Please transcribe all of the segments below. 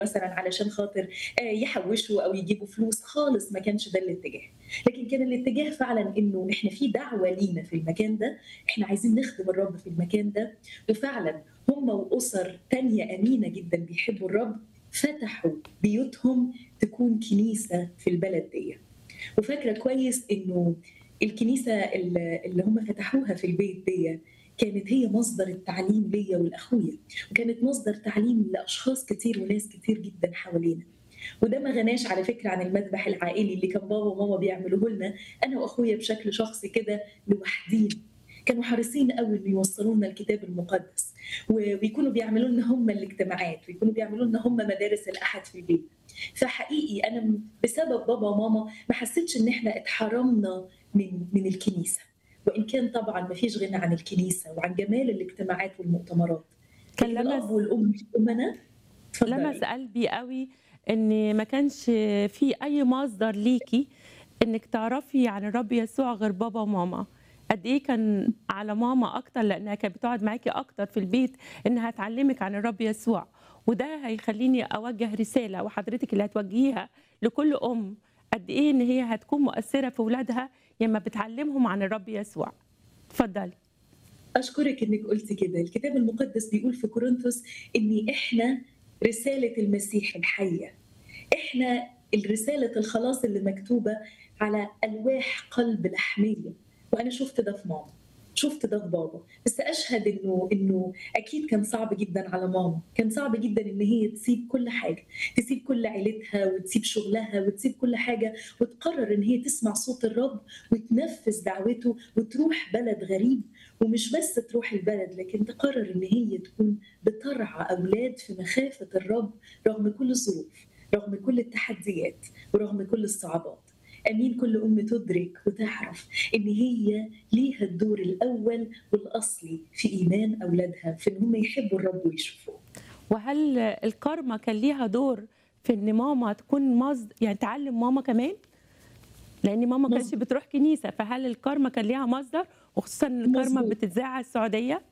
مثلا علشان خاطر آه، يحوشوا او يجيبوا فلوس خالص ما كانش ده الاتجاه لكن كان الاتجاه فعلا انه احنا في دعوه لينا في المكان ده احنا عايزين نخدم الرب في المكان ده وفعلا هم واسر تانية امينه جدا بيحبوا الرب فتحوا بيوتهم تكون كنيسه في البلد دي وفاكره كويس انه الكنيسه اللي اللي هم فتحوها في البيت دي كانت هي مصدر التعليم ليا ولاخويا وكانت مصدر تعليم لاشخاص كتير وناس كتير جدا حوالينا وده ما غناش على فكره عن المذبح العائلي اللي كان بابا وماما بيعملوه لنا انا واخويا بشكل شخصي كده لوحدين كانوا حريصين قوي انه يوصلوا لنا الكتاب المقدس و- ويكونوا بيعملوا لنا هم الاجتماعات ويكونوا بيعملوا لنا هم مدارس الاحد في البيت فحقيقي انا م- بسبب بابا وماما ما حسيتش ان احنا اتحرمنا من من الكنيسه وان كان طبعا ما فيش غنى عن الكنيسه وعن جمال الاجتماعات والمؤتمرات كان لكن الاب لمس والام امنا لمس قلبي قوي ان ما كانش في اي مصدر ليكي انك تعرفي عن الرب يسوع غير بابا وماما قد ايه كان على ماما اكتر لانها كانت بتقعد معاكي اكتر في البيت انها تعلمك عن الرب يسوع وده هيخليني اوجه رساله وحضرتك اللي هتوجهيها لكل ام قد ايه ان هي هتكون مؤثره في اولادها لما بتعلمهم عن الرب يسوع اتفضلي اشكرك انك قلتي كده الكتاب المقدس بيقول في كورنثوس ان احنا رساله المسيح الحيه احنا الرساله الخلاص اللي مكتوبه على الواح قلب لحميه وانا شفت ده في ماما شفت ده في بابا بس اشهد انه انه اكيد كان صعب جدا على ماما كان صعب جدا ان هي تسيب كل حاجه تسيب كل عيلتها وتسيب شغلها وتسيب كل حاجه وتقرر ان هي تسمع صوت الرب وتنفذ دعوته وتروح بلد غريب ومش بس تروح البلد لكن تقرر ان هي تكون بترعى اولاد في مخافه الرب رغم كل الظروف رغم كل التحديات ورغم كل الصعوبات امين كل ام تدرك وتعرف ان هي ليها الدور الاول والاصلي في ايمان اولادها في ان هم يحبوا الرب ويشوفوه وهل الكارما كان ليها دور في ان ماما تكون مصدر يعني تعلم ماما كمان لان ماما ما كانتش مظبوط. بتروح كنيسه فهل الكارما كان ليها مصدر وخصوصا ان الكارما مظبوط. بتتذاع على السعوديه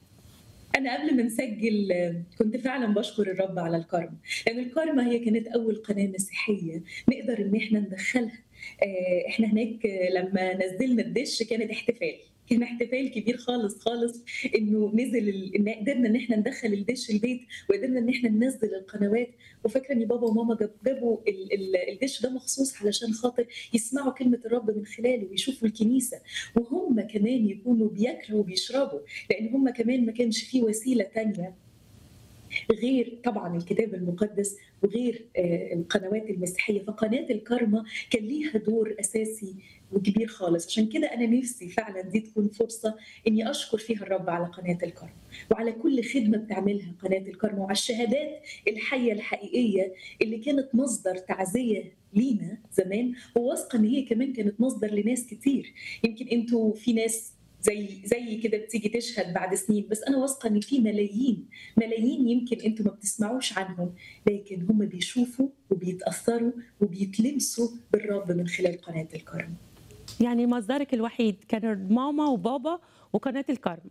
انا قبل ما نسجل آه، كنت فعلا بشكر الرب على الكارما لان الكارما هي كانت اول قناه مسيحيه نقدر ان احنا ندخلها آه، احنا هناك آه، لما نزلنا الدش كانت احتفال كان احتفال كبير خالص خالص انه نزل ال... ان قدرنا ان احنا ندخل الدش البيت وقدرنا ان احنا ننزل القنوات وفاكره ان بابا وماما جاب- جابوا ال... ال... الدش ده مخصوص علشان خاطر يسمعوا كلمه الرب من خلاله ويشوفوا الكنيسه وهم كمان يكونوا بياكلوا وبيشربوا لان هم كمان ما كانش في وسيله تانية غير طبعا الكتاب المقدس وغير آه، القنوات المسيحيه فقناه الكرمه كان ليها دور اساسي وكبير خالص عشان كده انا نفسي فعلا دي تكون فرصه اني اشكر فيها الرب على قناه الكرمه وعلى كل خدمه بتعملها قناه الكرمه وعلى الشهادات الحيه الحقيقيه اللي كانت مصدر تعزيه لينا زمان وواثقه ان هي كمان كانت مصدر لناس كتير يمكن انتوا في ناس زي زي كده بتيجي تشهد بعد سنين بس انا واثقه ان في ملايين ملايين يمكن انتوا ما بتسمعوش عنهم لكن هم بيشوفوا وبيتاثروا وبيتلمسوا بالرب من خلال قناه الكرم يعني مصدرك الوحيد كان ماما وبابا وقناه الكارما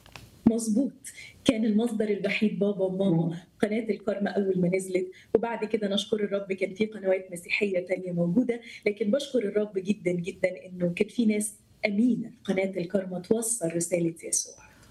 مظبوط كان المصدر الوحيد بابا وماما قناة الكرمة أول ما نزلت وبعد كده نشكر الرب كان في قنوات مسيحية تانية موجودة لكن بشكر الرب جدا جدا إنه كان في ناس أمينة في قناة الكرمة توصل رسالة يسوع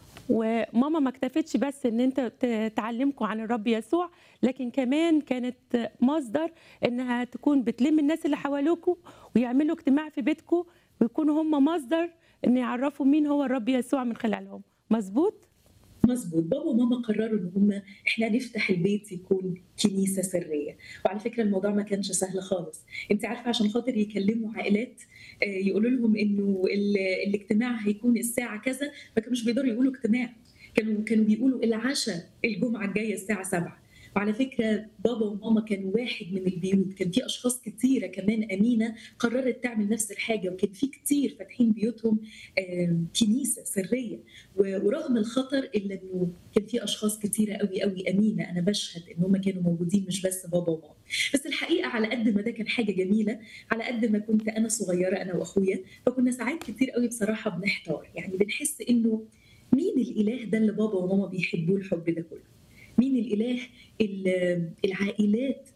وماما ما اكتفتش بس ان انت ت- تعلمكم عن الرب يسوع لكن كمان كانت مصدر انها تكون بتلم الناس اللي حواليكوا ويعملوا اجتماع في بيتكم ويكونوا هم مصدر ان يعرفوا مين هو الرب يسوع من خلالهم مظبوط مظبوط بابا وماما قرروا ان هم احنا نفتح البيت يكون كنيسه سريه وعلى فكره الموضوع ما كانش سهل خالص انت عارفه عشان خاطر يكلموا عائلات آه، يقولوا لهم انه ال- الاجتماع هيكون الساعه كذا ما كانوش بيقدروا يقولوا اجتماع كانوا كانوا بيقولوا العشاء الجمعه الجايه الساعه 7 وعلى فكره بابا وماما كانوا واحد من البيوت كان في اشخاص كتيره كمان امينه قررت تعمل نفس الحاجه وكان في كتير فاتحين بيوتهم آم، كنيسه سريه و- ورغم الخطر الا انه كان في اشخاص كتيره قوي قوي امينه انا بشهد ان هم كانوا موجودين مش بس بابا وماما بس الحقيقه على قد ما ده كان حاجه جميله على قد ما كنت انا صغيره انا واخويا فكنا ساعات كتير قوي بصراحه بنحتار يعني بنحس انه مين الاله ده اللي بابا وماما بيحبوه الحب ده كله مين الإله ال العائلات